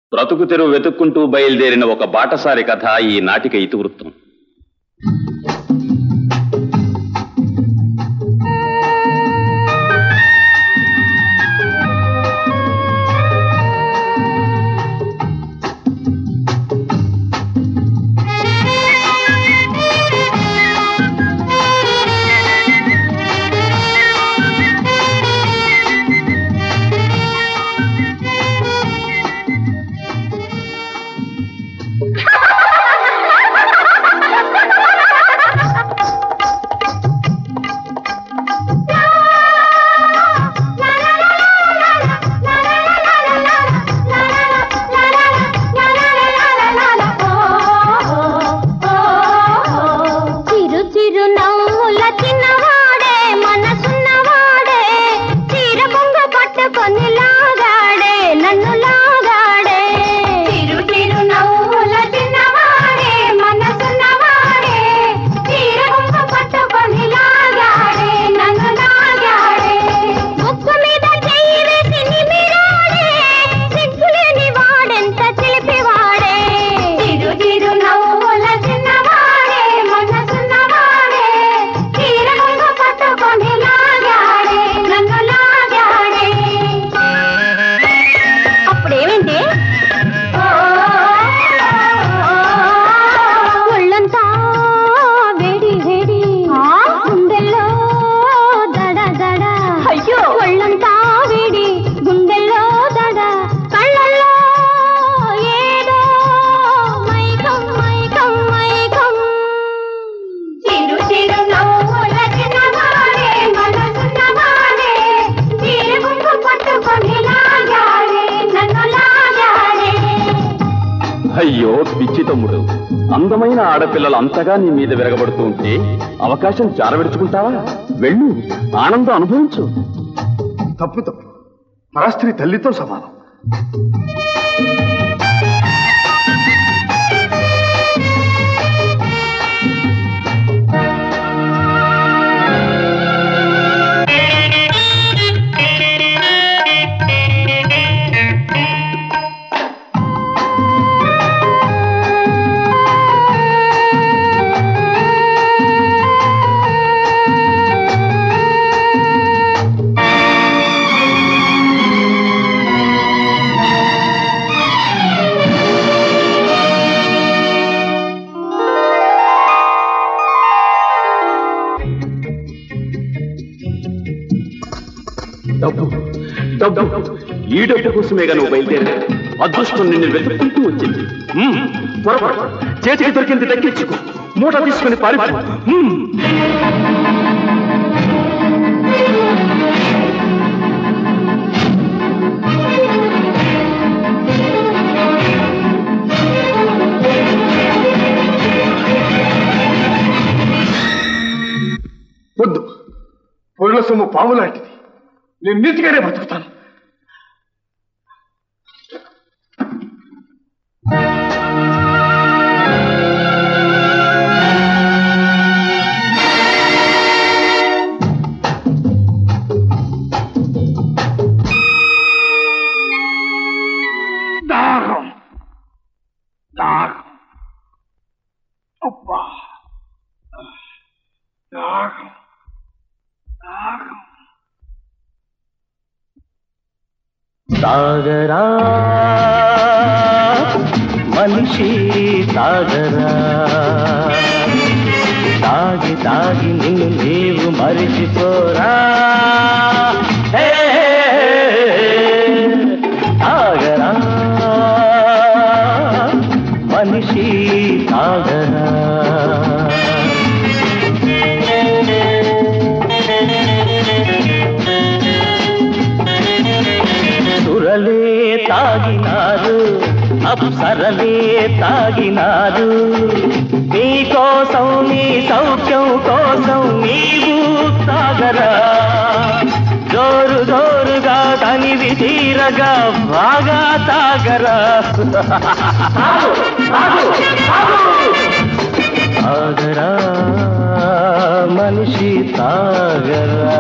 బ్రతుకు తెరువు వెతుక్కుంటూ బయలుదేరిన ఒక బాటసారి కథ ఈ నాటిక ఇతివృత్తం చిరు చిరు నవ్వుల చిన్నవాడే మనసున్నవాడే చీర బొంగ పట్టుకొని లాగాడే నన్ను లాగాడే చిరు చిరు నవ్వుల చిన్నవాడే మనసున్నవాడే చీర బొంగ పట్టుకొని లాగాడే నన్ను లాగాడే ముక్కు మీద చెయ్యి వేసి నిమిరాడే సిగ్గులేని వాడెంత చిలిపివాడే చిరు చిరు నవ్వుల చిన్నవాడే మనసున్నవాడే చీర బొంగ పట్టుకొని లాగాడే నన్ను లాగాడే అప్పుడేమైంది ఒళ్ళంతా వేడి వేడి గుండెల్లో దడ దడ అయ్యో ఒళ్ళంతా వేడి గుండెల్లో దడ కళ్ళల్లో ఏదో మైకం మైకం మైకం చిరు చిరు నవ్వుల చిన్నవాడే మనసున్నవాడే చీర గుంపు పట్టుకొని లాగాడే నన్ను లాగాడే అయ్యో పిచ్చి తమ్ముడు అందమైన ఆడపిల్లలు అంతగా నీ మీద విరగబడుతూ ఉంటే అవకాశం చారవిడుచుకుంటావా వెళ్ళు ఆనందం అనుభవించు తప్పు తప్పు పరాస్త్రీ తల్లితో సమానం డబ్బు డబ్బు ఈ డబ్బు కోసమేగా నువ్వు బయలుదేరా అదృష్టం నిన్ను వెతుక్కుంటూ వచ్చింది మ్మ్. త్వరపడు. చేతికి దొరికింది దక్కించుకో మూట తీసుకుని పారిపో మ్మ్. వద్దు పొరుల సొమ్ము పాము లాంటిది నేను నీతిగానే బతుకుతాను దాహం దాహం అబ్బా దాహం దాహం సాగరా మనిషి సాగరా తాగి తాగి నిన్ను నీవు మరిచిపోరా హే, సాగరా మనిషి సాగరా సురలే తాగినారు అప్సరలే తాగినారు నీ కోసం నీ సౌఖ్యం కోసం నీవు తాగరా జోరు జోరుగా తనివి తీరగా బాగా తాగరా తాగరా మనిషి తాగరా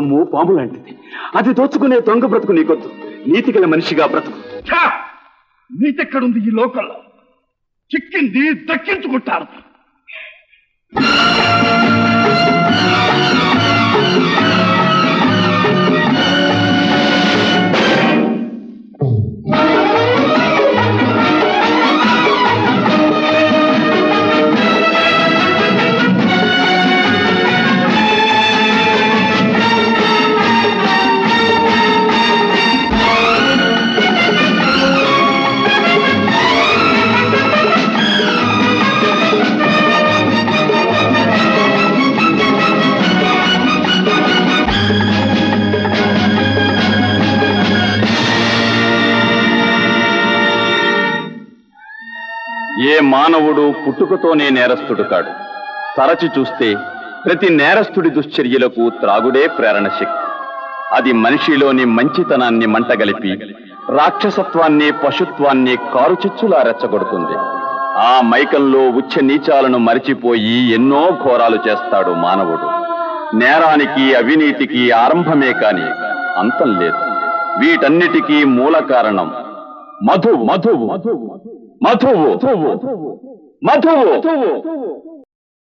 సొమ్ము పాము లాంటిది అది దోచుకునే దొంగ బ్రతుకు నీకొద్దు నీతిగల మనిషిగా బ్రతుకు ఛా! నీతెక్కడుంది ఈ లోకంలో చిక్కింది దక్కించుకుంటారు ఏ మానవుడు పుట్టుకతోనే నేరస్తుడు కాడు తరచి చూస్తే ప్రతి నేరస్తుడి దుశ్చర్యలకు త్రాగుడే ప్రేరణ శక్తి అది మనిషిలోని మంచితనాన్ని మంటగలిపి రాక్షసత్వాన్ని పశుత్వాన్ని కారుచిచ్చులా రెచ్చగొడుతుంది ఆ మైకంలో ఉచ్చ నీచాలను మరిచిపోయి ఎన్నో ఘోరాలు చేస్తాడు మానవుడు నేరానికి అవినీతికి ఆరంభమే కాని అంతం లేదు వీటన్నిటికీ మూల కారణం మధు మధువు మధువు మధువు మధువు